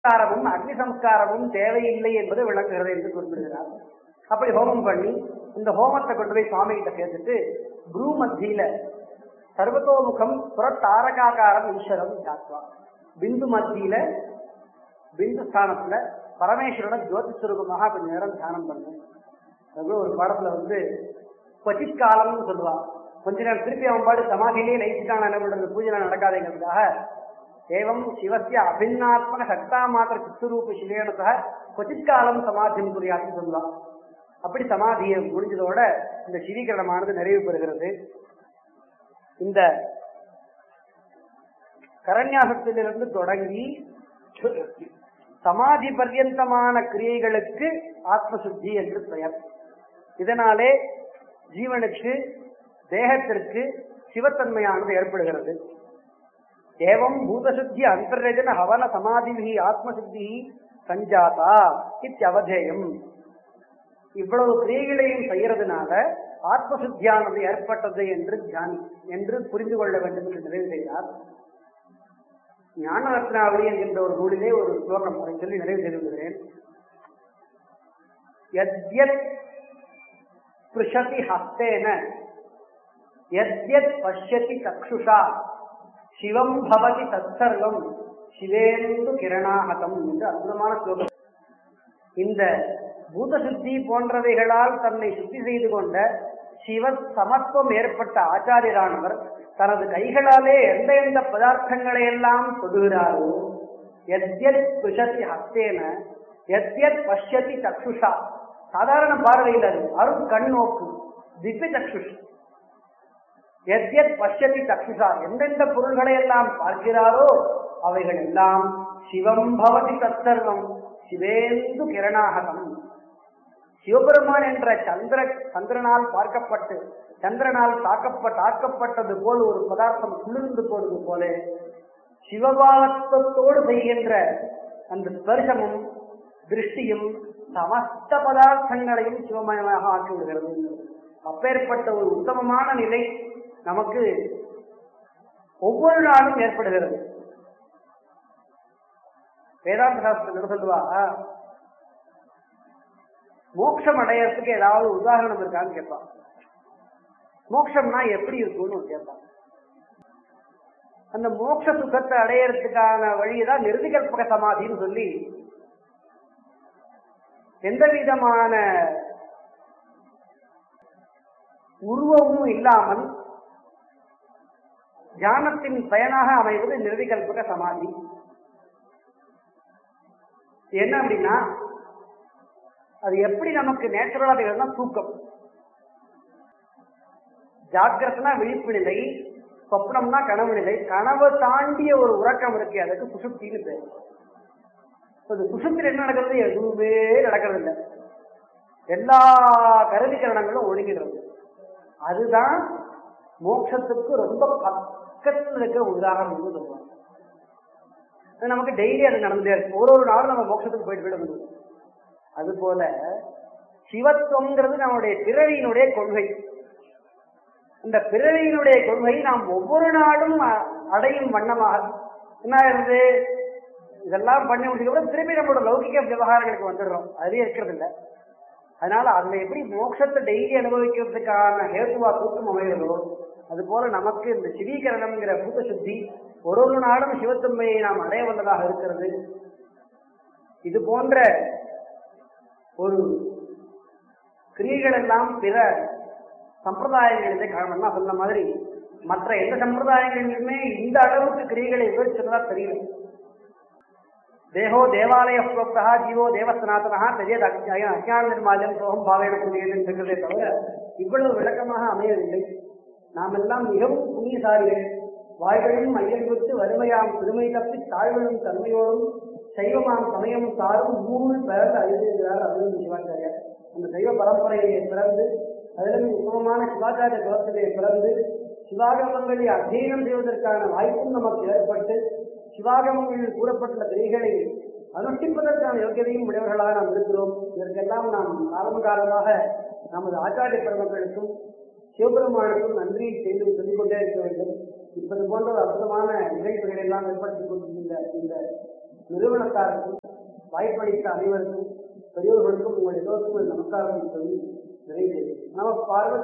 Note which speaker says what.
Speaker 1: சம்ஸ்காரமும் அக்னி சம்ஸ்காரமும் தேவையில்லை என்பது விளங்குகிறது என்று குறிப்பிடுகிறார் அப்படி ஹோமம் பண்ணி இந்த ஹோமத்தை கொண்டு போய் சுவாமி கிட்ட சேர்த்துட்டு குரு மத்தியில சர்வத்தோமுகம் புறத்தாரகாக்காரம் ஈஸ்வரம் சாத்துவா பிந்து மத்தியில பிந்து ஸ்தானத்துல பரமேஸ்வரோட ஜோதி சுரூபமாக கொஞ்ச நேரம் தியானம் பண்ணு அது ஒரு பாடத்துல வந்து கொச்சித் காலம்னு சொல்லுவா கொஞ்ச நேரம் திருப்பி அவன் பாடு சமாதியிலேயே லைச்சிட்டான என்ன பண்றது பூஜை நடக்காதுங்கிறதுக்காக ஏவம் சிவசிய அபின்னாத்மக சக்தா மாத்திர சித்துரூப சிவேனத்தக கொச்சித் காலம் சமாதின்னு குறியாட்டு சொல்லுவான் அப்படி சமாதியை முடிஞ்சதோட இந்த சிவீகரணமானது நிறைவு பெறுகிறது இந்த கரண்யாசத்திலிருந்து தொடங்கி சமாதி பர்யந்தமான கிரியைகளுக்கு ஆத்மசுத்தி என்று பெயர் இதனாலே ஜீவனுக்கு தேகத்திற்கு சிவத்தன்மையானது ஏற்படுகிறது ஏவம் பூதசுத்தி அந்தர்ரஜன ஹவன சமாதிபிகி ஆத்மசுத்தி சஞ்சாதா இத்தியவதேயம் இவ்வளவு கிரியைகளையும் செய்யறதுனால ஆத்மசுத்தியானது ஏற்பட்டது என்று தியானி என்று புரிந்து கொள்ள வேண்டும் என்று நிறைவு செய்தார் ஞான ரத்னாவளி என்கின்ற ஒரு நூலிலே ஒரு ஸ்லோகம் அதை சொல்லி நிறைவு செய்து விடுகிறேன் யத்யத் ஸ்பிருஷதி ஹஸ்தேன யத்யத் பஷ்யதி சக்ஷுஷா சிவம் பவதி தற்சர்வம் சிவேந்து கிரணாகதம் என்று அற்புதமான ஸ்லோகம் இந்த பூத சுத்தி போன்றவைகளால் தன்னை சுத்தி செய்து கொண்ட சிவ சமத்துவம் ஏற்பட்ட ஆச்சாரியரானவர் தனது கைகளாலே எந்த எந்த பதார்த்தங்களை எல்லாம் தொடுகிறாரோ எத்யத் புஷதி ஹஸ்தேன எத்யத் பஷ்யதி சக்ஷுஷா சாதாரண பார்வையில் அது அருண் கண் நோக்கு திவ்ய சக்ஷுஷ் எத்யத் பஷ்யதி சக்ஷுஷா எந்தெந்த பொருள்களை எல்லாம் பார்க்கிறாரோ அவைகள் எல்லாம் சிவம் பவதி தற்சர்வம் சிவேந்து கிரணாகதம் சிவபெருமான் என்ற சந்திர சந்திரனால் பார்க்கப்பட்டு சந்திரனால் தாக்கப்பட்ட தாக்கப்பட்டது போல் ஒரு பதார்த்தம் குளிர்ந்து போனது போல சிவபாகத்தோடு செய்கின்ற அந்த ஸ்பர்சமும் திருஷ்டியும் சமஸ்த பதார்த்தங்களையும் சிவமயமாக ஆக்கி விடுகிறது அப்பேற்பட்ட ஒரு உத்தமமான நிலை நமக்கு ஒவ்வொரு நாளும் ஏற்படுகிறது வேதாந்த சாஸ்திரம் சொல்லுவா மோட்சம் அடையறதுக்கு ஏதாவது உதாரணம் இருக்கான்னு கேட்பான் மோட்சம்னா எப்படி இருக்கும்னு கேட்பான் அந்த மோட்ச சுகத்தை அடையறதுக்கான வழியதான் நிர்விகல்பக சமாதின்னு சொல்லி எந்த விதமான உருவமும் இல்லாமல் தியானத்தின் பயனாக அமைவது நிர்விகல்பக சமாதி என்ன அப்படின்னா அது எப்படி நமக்கு நேச்சுரலா தெரியுதுன்னா தூக்கம் ஜாக்கிரத்தனா விழிப்பு நிலை சொப்னம்னா கனவு நிலை கனவு தாண்டிய ஒரு உறக்கம் இருக்கு அதுக்கு சுசுப்தின்னு பேர் அது சுசுப்தியில் என்ன நடக்கிறது எதுவுமே நடக்கிறது இல்லை எல்லா கருவிகரணங்களும் ஒழுங்கிடுறது அதுதான் மோட்சத்துக்கு ரொம்ப பக்கத்தில் இருக்கிற உதாரணம் சொல்லுவாங்க அது நமக்கு டெய்லி அது நடந்துட்டே இருக்கு ஒரு ஒரு நாளும் நம்ம மோட்சத்துக்கு போயிட்டு போயிட முடியும் அது போல சிவத்துவங்கிறது நம்முடைய பிறவியினுடைய கொள்கை இந்த பிறவியினுடைய கொள்கை நாம் ஒவ்வொரு நாளும் அ- அடையும் வண்ணமாக என்ன இருந்து இதெல்லாம் பண்ணி முடிச்சதுக்கப்புறம் திருப்பி நம்மளோட லௌகிக விவகாரங்களுக்கு வந்துடுறோம் அதுவே இருக்கிறது இல்லை அதனால அதுல எப்படி மோட்சத்தை டெய்லி அனுபவிக்கிறதுக்கான ஹேத்துவா தூக்கம் அமைகிறதோ அது போல நமக்கு இந்த சிவீகரணம்ங்கிற பூத்த சுத்தி ஒரு ஒரு நாளும் சிவத்தன்மையை நாம் அடைய வல்லதாக இருக்கிறது இது போன்ற ஒரு கிரியைகள் எல்லாம் பிற சம்பிரதாயங்களிலே காரணம்னா சொன்ன மாதிரி மற்ற எந்த சம்பிரதாயங்களிலுமே இந்த அளவுக்கு கிரியைகளை விவரிச்சதா தெரியல தேகோ தேவாலய புரோக்தா ஜீவோ தேவசனாதனா தெரியது அஜான நிர்மாலியம் சோகம் பாவேன புண்ணியன் இருக்கிறதே தவிர இவ்வளவு விளக்கமாக அமையவில்லை நாம் எல்லாம் மிகவும் புண்ணியசாலிகள் வாய்களிலும் ஐயன் விட்டு வறுமையாம் பெருமை தப்பி தாழ்விலும் தன்மையோடும் சைவமாம் சமயம் சாரும் மூணு பிறந்து அறிவிக்கிறார் அருள் சிவாச்சாரியார் அந்த சைவ பரம்பரையிலே பிறந்து அதிலும் உத்தமமான சிவாச்சாரிய குலத்திலே பிறந்து சிவாகமங்களை அத்தியனம் செய்வதற்கான வாய்ப்பும் நமக்கு ஏற்பட்டு சிவாகமங்களில் கூறப்பட்டுள்ள கிரிகளை அனுஷ்டிப்பதற்கான யோக்கியதையும் உடையவர்களாக நாம் இருக்கிறோம் இதற்கெல்லாம் நாம் காலம் காலமாக நமது ஆச்சாரிய பெருமக்களுக்கும் சிவபெருமானுக்கும் நன்றியை செய்து சொல்லிக் கொண்டே இருக்க வேண்டும் இப்பது போன்ற ஒரு அற்புதமான நிகழ்வுகளை எல்லாம் ஏற்படுத்திக் கொண்டிருந்த இந்த நிறுவனத்தாருக்கும் வாய்ப்பளித்த அனைவருக்கும் பெரியோர்களுக்கும் உங்கள் எல்லோருக்கும் ஒரு நமஸ்காரத்தை சொல்லி நிறைவு செய்கிறேன். நம பார்வதி